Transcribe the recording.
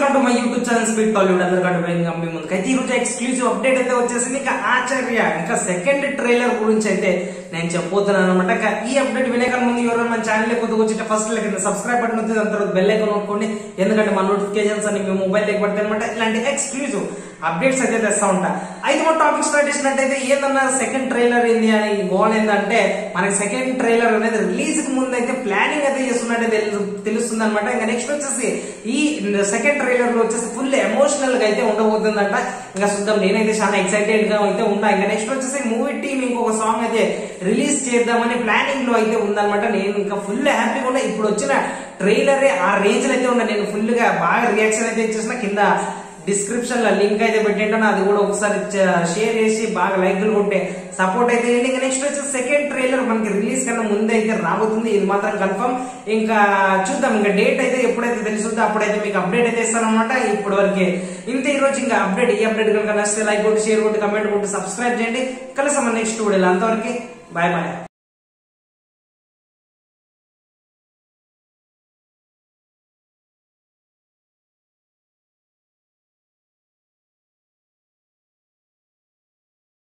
welcome to my YouTube channel speed Tollywood అందరికంటే పోయింది మీ ముందుకు అయితే ఈ రోజు ఎక్స్క్లూజివ్ అప్డేట్ అయితే వచ్చేసింది ఇంకా ఆచార్య ఇంకా సెకండ్ ట్రైలర్ గురించి అయితే నేను చెప్పబోతున్నాను అనమాట ఇంకా ఈ అప్డేట్ వినేకన్నా ముందు ఎవరైనా మన ఛానల్ కొద్దిగా వచ్చి ఫస్ట్ కింద సబ్స్క్రైబ్ బటన్ వచ్చింది దాని తర్వాత బెల్ ఐకాన్ నొక్కండి ఎందుకంటే మన నోటిఫికేషన్స్ అన్ని మీ మొబైల్ దగ్గర పడతాయి అనమాట ఇలాంటి ఎక్స్క్లూజివ్ అప్డేట్స్ అయితే తెస్తా ఉంటా అయితే మన టాపిక్ స్టార్ట్ చేసినట్టయితే ఏందన్నా సెకండ్ ట్రైలర్ ఏంది అని గోల్ ఏంటంటే మనకి సెకండ్ ట్రైలర్ అనేది రిలీజ్ కి ముందు అయితే ప్లానింగ్ అయితే చేస్తున్నట్టే తెలుస్తుంది అనమాట ఇంకా నెక్స్ట్ వచ్చేసి ఈ సెకండ్ ట్రైలర్ లో వచ్చేసి ఫుల్ ఎమోషనల్ గా అయితే ఉండబోతుందంట ఇంకా చూద్దాం నేనైతే చాలా ఎక్సైటెడ్ గా అయితే ఉన్నా ఇంకా నెక్స్ట్ వచ్చేసి మూవీ టీమ్ ఇంకొక సాంగ్ అయితే రిలీజ్ చేద్దామని ప్లానింగ్ లో అయితే ఉందన్నమాట నేను ఇంకా ఫుల్ హ్యాపీగా ఉన్నా ఇప్పుడు వచ్చిన ట్రైలరే ఆ రేంజ్ లో అయితే ఉన్నా నేను ఫుల్ గా బాగా రియాక్షన్ అయితే ఇచ్చేసిన కింద డిస్క్రిప్షన్ లో లింక్ అయితే పెట్టింటాను అది కూడా ఒకసారి షేర్ చేసి బాగా లైక్లు కొట్టే సపోర్ట్ అయితే చేయండి ఇంకా నెక్స్ట్ వచ్చి సెకండ్ ట్రైలర్ మనకి రిలీజ్ కన్నా ముందు అయితే రాబోతుంది ఇది మాత్రం కన్ఫర్మ్ ఇంకా చూద్దాం ఇంకా డేట్ అయితే ఎప్పుడైతే తెలుస్తుందో అప్పుడైతే మీకు అప్డేట్ అయితే ఇస్తాను అనమాట ఇప్పటి వరకే ఇంత ఈ రోజు ఇంకా అప్డేట్ ఈ అప్డేట్ కనుక నచ్చితే లైక్ కొట్టి షేర్ కొట్టి కమెంట్ కొట్టి సబ్స్క్రైబ్ చేయండి కలిసి మన నెక్స్ట్ వీడియోలో అంతవరకు బాయ్ బాయ్